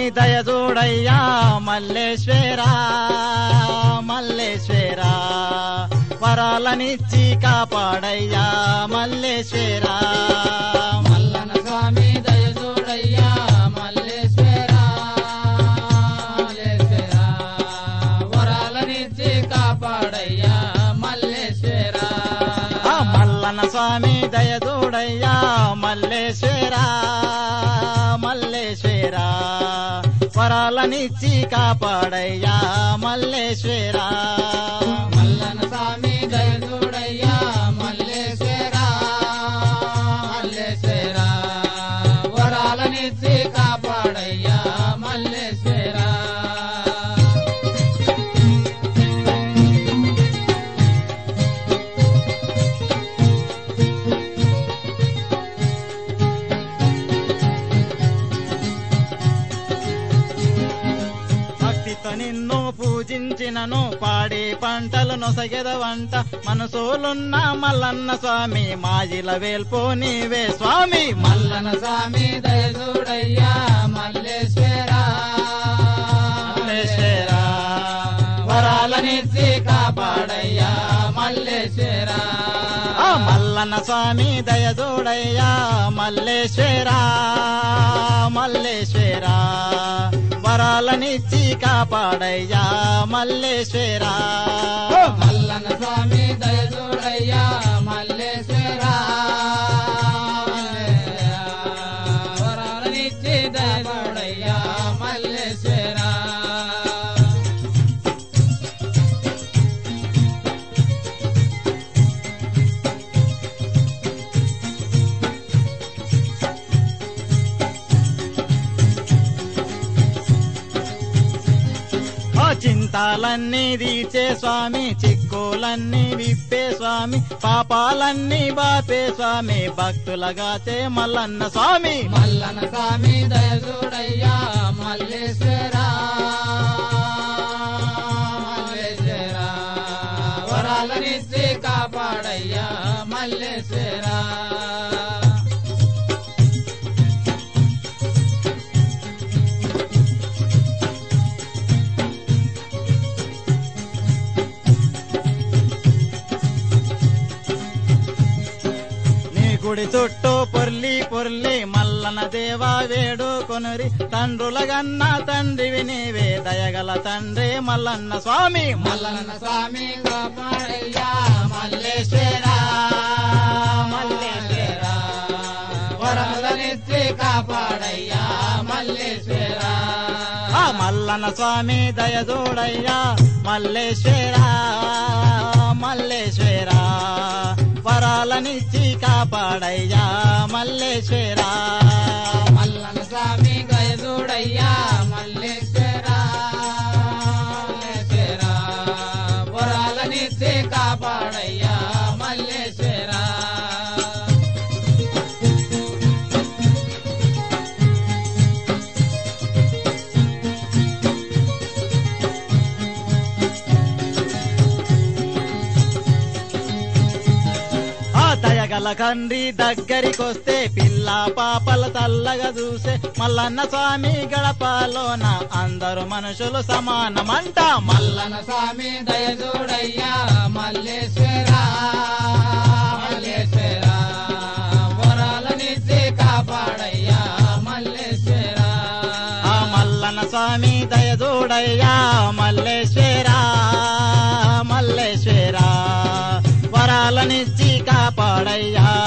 దయ చూడయ్యా మల్లేశ్వరా మల్లేశ్వరా వరాలనిచ్చి కాపాడయ్యా మల్లేశ్వరా మల్లన స్వామి దయ చూడయ్యా మల్లేశ్వర మల్లేశ్వర వరాలనిచ్చి కాపాడయ్యా మల్లేశ్వర ఆ మల్లన స్వామి దయ చూడయ్యా మల్లేశ్వరా మల్లేశ్వరా వరాలనిచ్చి కాపాడయ్యా మల్లేశ్వరా మల్లన స్వామి దయ చూడయ్యా మల్లేశ్వర మల్లేశ్వర వరాలనిచ్చి కాపాడయ్యా మల్లేశ్వర భక్తితో నిన్ను పూజించినను పాడి పంటలు నొసగెదవంట మనసోలున్న మల్లన్న స్వామి మాజిల వేల్పో నీవే స్వామి మల్లన స్వామి దయ చూడయ్యా మల్లేశ్వర మల్లేశ్వర వరాలనిచ్చి కాపాడయ్యా మల్లేశ్వర ఆ మల్లన్న స్వామి దయ చూడయ్యా మల్లేశ్వరా మల్లేశ్వరా వరాలనిచ్చి కాపాడయ్యా మల్లేశ్వరా మల్లన స్వామి దయ చూడయ్యా మల్లేశ్వర వరాలనిచ్చి దయ చూడయ్యా మల్లేశ్వర ఆ చింతాలన్నీ తీర్చే స్వామి చిక్కులన్నీ విప్పే స్వామి పాపాలన్నీ బాపే స్వామి భక్తులగాచే మల్లన్న స్వామి మల్లన స్వామి దయ చూడయ్యా మల్లేశ్వర మల్లేశ్వర వరాలనిచ్చి కాపాడయ్యా మల్లేశ్వర నీ గుడి చుట్టూ పొర్లి పొర్లి మల్లన దేవా వేడు కొనురి తండ్రుల గన్న తండ్రివి నీవే దయగల తండ్రి మల్లన్న స్వామి మల్లన స్వామి కాపాడయ్యా మల్లేశ్వర మల్లేశ్వర వరాలనిచ్చి కాపాడయ్యా మల్లేశ్వర ఆ మల్లన్న స్వామి దయ చూడయ్యా మల్లేశ్వరా మల్లేశ్వరా వరాలనిచ్చి కాపాడయ్యా మల్లేశ్వరా మల్లన స్వామి దయ చూడయ్యా మల్లేశ్వర మల్లేశ్వర వరాలనిచ్చి కాపాడయ్యా మల్లేశ్వర ఆ దయగల కండ్రి దగ్గరికొస్తే పిల్ల పాపల తల్లగా చూసే మల్లన్న స్వామి గడపలోన అందరు మనుషులు సమానమంట మల్ల మల్లన స్వామి దయ చూడయ్యా మల్లేశ్వర మల్లేశ్వర వరాలనిచ్చి కాపాడయ్యా మల్లేశ్వర ఆ మల్లన్న స్వామి దయ చూడయ్యా మల్లేశ్వరా మల్లేశ్వరా వరాలనిచ్చి కాపాడయ్యా